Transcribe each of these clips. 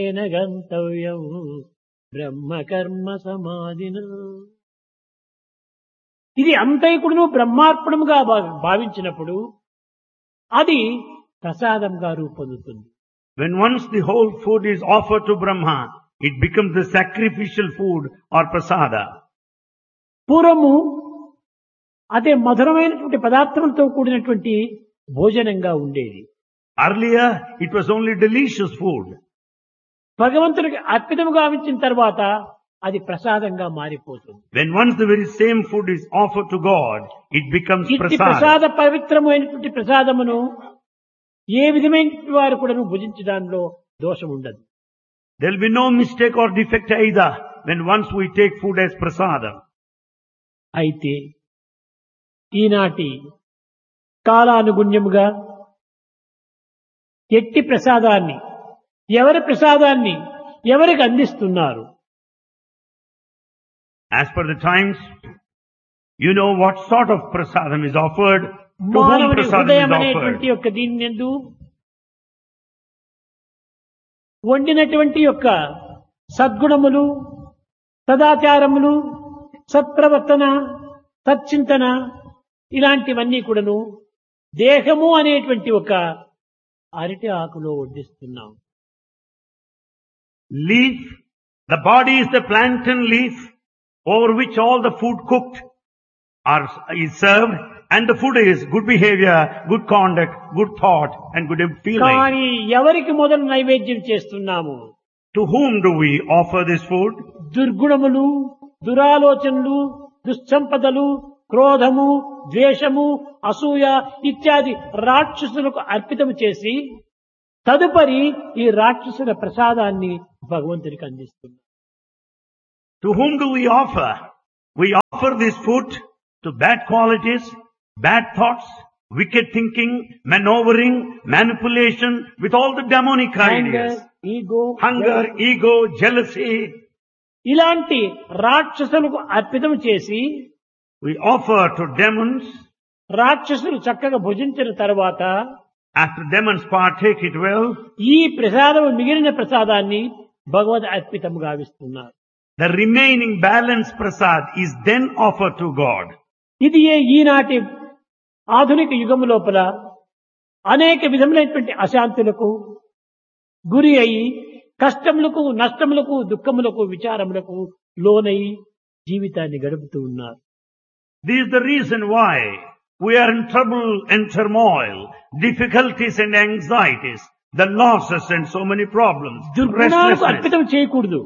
గంతవ్యం బ్రహ్మకర్మ సమాధిన ఇది అంతైకుడును బ్రహ్మార్పణముగా భా- భావించినప్పుడు అది ప్రసాదంగా రూపొందుతుంది When once the whole food is offered to Brahma, it becomes the sacrificial food or prasada. పూర్వము అదే మధురమైనటువంటి పదార్థములతో కూడినటువంటి భోజనంగా ఉండేది Earlier, it was only delicious food. భగవంతుడికి అర్పితము గావించిన తర్వాత అది ప్రసాదంగా మారిపోతుంది When once the very same food is offered to God, it becomes ఇట్టి prasada. ప్రసాద పవిత్రమైనటువంటి ప్రసాదమును ఏ విధమైన వారు కూడా భుజించడంలో దోషం ఉండదు There will be no mistake or defect either when once we take food as prasada. అయితే ఈనాటి కాలానుగుణ్యముగా ఎట్టి ప్రసాదాన్ని ఎవరి ప్రసాదాన్ని ఎవరికి అందిస్తున్నారు As per the times, you know what sort of prasadam is offered, to whom మానవుని prasadam హృదయం is అనేటువంటి offered. యొక్క దీని ఎందు వండినటువంటి యొక్క సద్గుణములు సదాచారములు సత్ప్రవర్తన సచ్చింతన ఇలాంటివన్నీ కూడాను దేహము అనేటువంటి ఒక అరటి ఆకులో వడ్డిస్తున్నాం Leaf, the body is the plantain leaf over which all the food cooked are, is served and the food is good behavior, good conduct, good thought and good feeling. కానీ ఎవరికి మొదలు నైవేద్యం చేస్తున్నాము To whom do we offer this food? దుర్గుణములు దురాలోచనలు దుస్సంపదలు క్రోధము ద్వేషము అసూయ ఇత్యాది రాక్షసులకు అర్పితం చేసి తదుపరి ఈ రాక్షసుల ప్రసాదాన్ని భగవంతునికి అందిస్తుంది To whom do we offer? We offer this food to bad qualities, bad thoughts, wicked thinking, maneuvering, manipulation with all the demonic ideas. Ego Hunger, ego, jealousy. ఇలాంటి రాక్షసులకు అర్పితం చేసి We offer to demons. రాక్షసులు చక్కగా భుజించిన తర్వాత After demons partake it well, ఈ ప్రసాదం మిగిలిన ప్రసాదాన్ని భగవద్ అర్పితం గావిస్తున్నారు the remaining balance prasad is then offered to God. ఇది ఏ ఈనాటి ఆధునిక యుగము లోపల అనేక విధములైనటువంటి అశాంతులకు గురి అయి కష్టములకు నష్టములకు దుఃఖములకు విచారములకు లోనై జీవితాన్ని గడుపుతూ ఉన్నారు This is the reason why we are in trouble and turmoil, difficulties and anxieties, the losses and so many problems, దుర్గుణాలకు restlessness. అర్పితం చేయకూడదు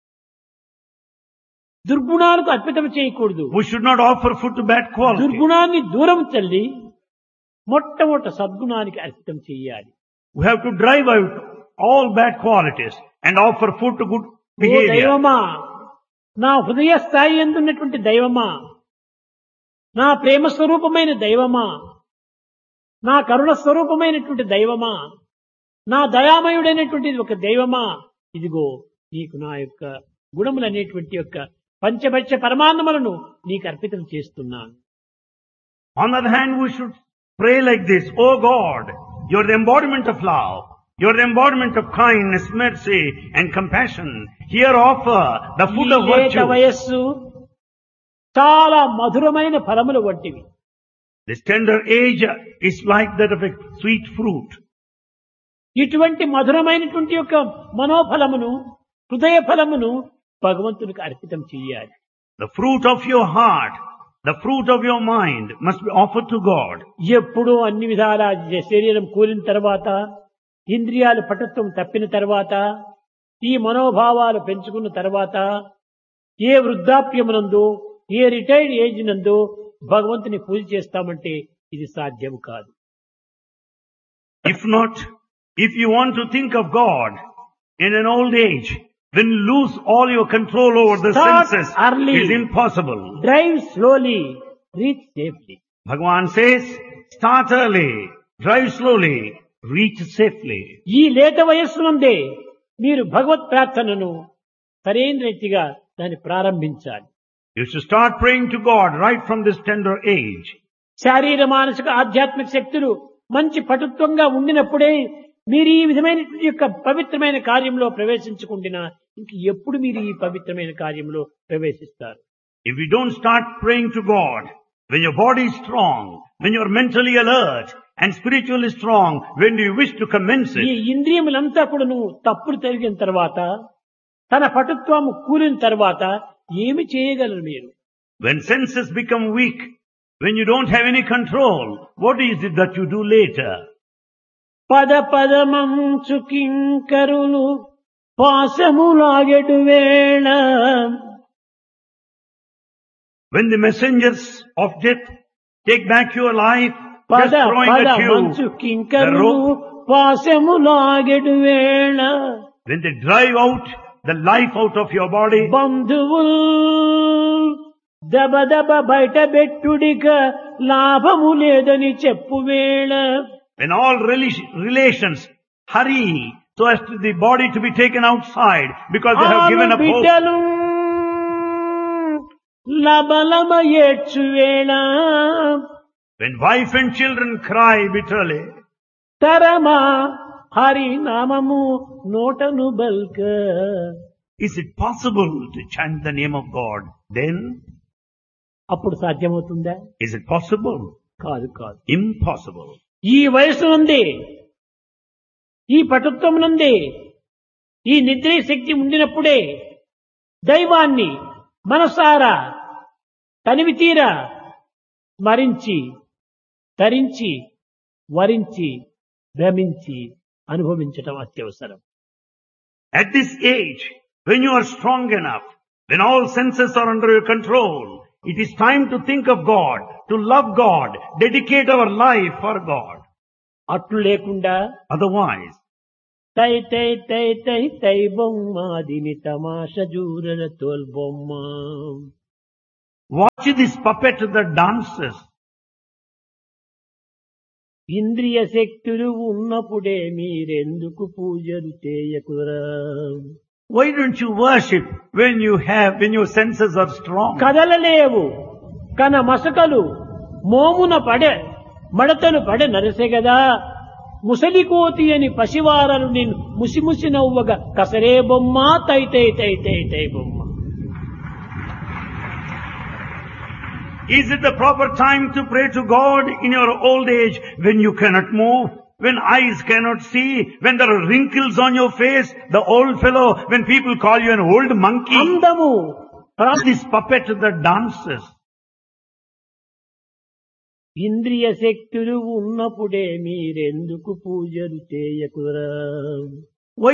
దుర్గుణాలకు అర్పితం చేయకూడదు We should not offer food to bad quality. దుర్గుణాన్ని దూరం తల్లి మొట్టమొదట సద్గుణానికి అర్పితం చేయాలి We have to drive out all bad qualities and offer food to good oh behavior. దైవమా నా హృదయ స్థాయి ఎందున్నటువంటి దైవమా నా ప్రేమ స్వరూపమైన దైవమా నా కరుణ స్వరూపమైనటువంటి దైవమా నా దయామయుడైనటువంటి ఒక దైవమా ఇదిగో నీకు నా యొక్క గుణములనేటువంటి యొక్క పంచభక్ష పరమాన్నములను నీకు అర్పితం చేస్తున్నాను On the other hand, we should pray like this, Oh God, you're the embodiment of love. You're the embodiment of kindness, mercy and compassion. Here offer the ఈ food of లేత virtue. వయస్సు చాలా మధురమైన ఫలములు వంటివి This tender age is like that of a sweet fruit. ఇటువంటి మధురమైనటువంటి యొక్క మనోఫలమును హృదయ ఫలమును భగవంతునికి అర్పితం చెయ్యాలి The fruit of your heart, the fruit of your mind must be offered to God. ఎప్పుడూ అన్ని విధాల శరీరం కూలిన తర్వాత ఇంద్రియాలు పటుత్వం తప్పిన తర్వాత ఈ మనోభావాలు పెంచుకున్న తర్వాత ఏ వృద్ధాప్యమునందు ఏ రిటైర్డ్ ఏజ్ నందు భగవంతుని పూజ చేస్తామంటే ఇది సాధ్యం కాదు If not, if you want to think of God in an old age, then lose all your control over the Start senses early. is impossible. Drive slowly reach safely Bhagavan says, start early, drive slowly, reach safely. ఈ లేత వయస్సునందే మీరు భగవత్ ప్రార్థనను సరైన రీతిగా దాన్ని ప్రారంభించాలి You should start praying to God right from this tender age. శారీర మానసిక ఆధ్యాత్మిక శక్తులు మంచి పటుత్వంగా ఉండినప్పుడే మీరు ఈ విధమైన యొక్క పవిత్రమైన కార్యంలో ప్రవేశించుకుంటున్నా ఇంక ఎప్పుడు మీరు ఈ పవిత్రమైన కార్యంలో ప్రవేశిస్తారు If you don't start praying to God, when your body is strong, when you are mentally alert and spiritually strong, when do you wish to commence ఈ it? ఇంద్రియములంతా కూడా నువ్వు తప్పులు తిరిగిన తర్వాత తన పటుత్వము కూలిన తర్వాత ఏమి చేయగలరు మీరు When senses become weak, when you don't have any control, what is it that you do later? పద పదమంచు కింకరులు పాశములాగెడు వేళ When the messengers of death take back your life, just పద throwing పద at మంచు you the కింకరులు rope, పాశములాగెడు వేళ when they drive out the life out of your body, బంధువుల్ దబ దబ బయట పెట్టుడిక లాభము లేదని చెప్పు వేళ when all rela- relations hurry so as to the body to be taken outside because they have ఆరు given up hope. బిడ్డలు లబలమ ఏడ్చు వేళ When wife and children cry bitterly, తరమా హరి నామము నోటను బల్క is it possible to chant the name of God? Then, అప్పుడు సాధ్యమవుతుందా is it possible? కాదు కాదు Impossible. ఈ వయసు ఉంది ఈ పటుత్వం నుండి ఈ నిద్ర శక్తి ఉండినప్పుడే దైవాన్ని మనసారా తనివి తీరా స్మరించి తరించి వరించి భ్రమించి అనుభవించటం అత్యవసరం At this age, when you are strong enough, when all senses are under your control, it is time to think of God, to love God, dedicate our life for God. అట్లు లేకుండా Otherwise, తై తై తై తై తై బొమ్మ దిని తమాష జూరల తోల్ బొమ్మ watch this puppet that dances. ఇంద్రియ శక్తులు ఉన్నప్పుడే మీరెందుకు పూజలు చేయకురా Why don't you worship when you have, when your senses are strong? కదలలేవు కన మసకలు మోమున పడె మడతను పడె నరసెగదా ముసలి కోతి అని పసివారలు నిన్ను ముసిముసి నవ్వగా కసరే బొమ్మ తై తై తై తై తై బొమ్మ Is it the proper time to pray to God in your old age when you cannot move, when eyes cannot see, when there are wrinkles on your face, the old fellow, when people call you an old monkey? అందము ప్రా- This puppet that dances. ఇంద్రియ శక్తులు ఉన్నప్పుడే మీరెందుకు పూజలు చేయకురా